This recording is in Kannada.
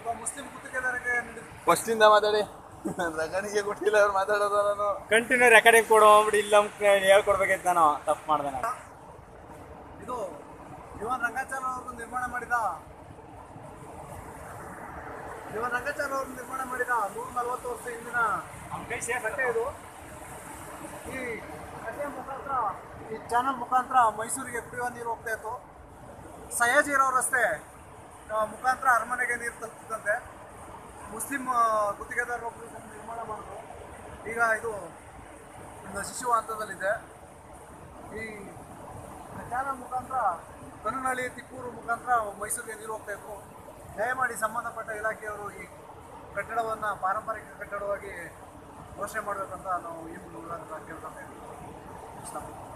ಒಬ್ಬ ಮುಸ್ಲಿಂ ಗುತ್ತಿಗೆದಾರರಿಗೆ ನೀಡಿದ ಫಸ್ಟಿಂದ ಮಾತಾಡಿ ರಗಣಿಗೆ ಕೊಟ್ಟಿಲ್ಲ ಅವ್ರು ಮಾತಾಡೋದು ನಾನು ಕಂಟಿನ್ಯೂ ರೆಕಾರ್ಡಿಂಗ್ ಕೊಡು ಅಂದ್ಬಿಟ್ಟು ಇಲ್ಲ ಅಂದ್ಬಿಟ್ಟು ಹೇಳ್ಕೊಡ್ಬೇಕಿತ್ತು ನಾನು ತಪ್ಪು ಮಾಡಿದೆ ನಾನು ಇದು ಯುವನ್ ರಂಗಾಚಾರ್ಯ ಅವರು ನಿರ್ಮಾಣ ಮಾಡಿದ ಯುವನ್ ರಂಗಾಚಾರ್ಯ ಅವರು ನಿರ್ಮಾಣ ಮಾಡಿದ ನೂರ ನಲವತ್ತು ವರ್ಷ ಹಿಂದಿನ ಕಟ್ಟೆ ಇದು ಈ ಕಟ್ಟೆಯ ಮುಖಾಂತರ ಈ ಚಾನಲ್ ಮುಖಾಂತರ ಮೈಸೂರಿಗೆ ಕುಡಿಯುವ ನೀರು ಹೋಗ್ತಾ ಇತ್ತು ಸಯಾಜಿರಾವ್ ರಸ್ತೆ ಆ, ಮುಖಾಂತರ ಅರಮನೆಗೆ ನೀರು ತಲುಪ್ತಿದ್ದಂತೆ ಮುಸ್ಲಿಂ ಆ, ಗುತ್ತಿಗೆದಾರರೊಬ್ಬರು ಇದನ್ನ ನಿರ್ಮಾಣ ಮಾಡಿದ್ರು ಈಗ ಇದು ಒಂದು ಶಿಶು ಹಂತದಲ್ಲಿದೆ ಈ ಚಾನಲ್ ಮುಖಾಂತರ ಕನ್ನನಹಳ್ಳಿ ತಿಪ್ಪೂರು ಮುಖಾಂತರ ಮೈಸೂರಿಗೆ ನೀರು ಹೋಗ್ತಾ ಇತ್ತು ದಯಮಾಡಿ ಸಂಬಂಧಪಟ್ಟ ಇಲಾಖೆಯವರು ಈ ಕಟ್ಟಡವನ್ನು ಪಾರಂಪರಿಕ ಕಟ್ಟಡವಾಗಿ ಘೋಷಣೆ ಮಾಡಬೇಕಂತ ನಾವು ಈ ಮೂಲಕ ಕೇಳ್ಕೊಳ್ತಾ ಇದ್ದೀವಿ ಇಷ್ಟ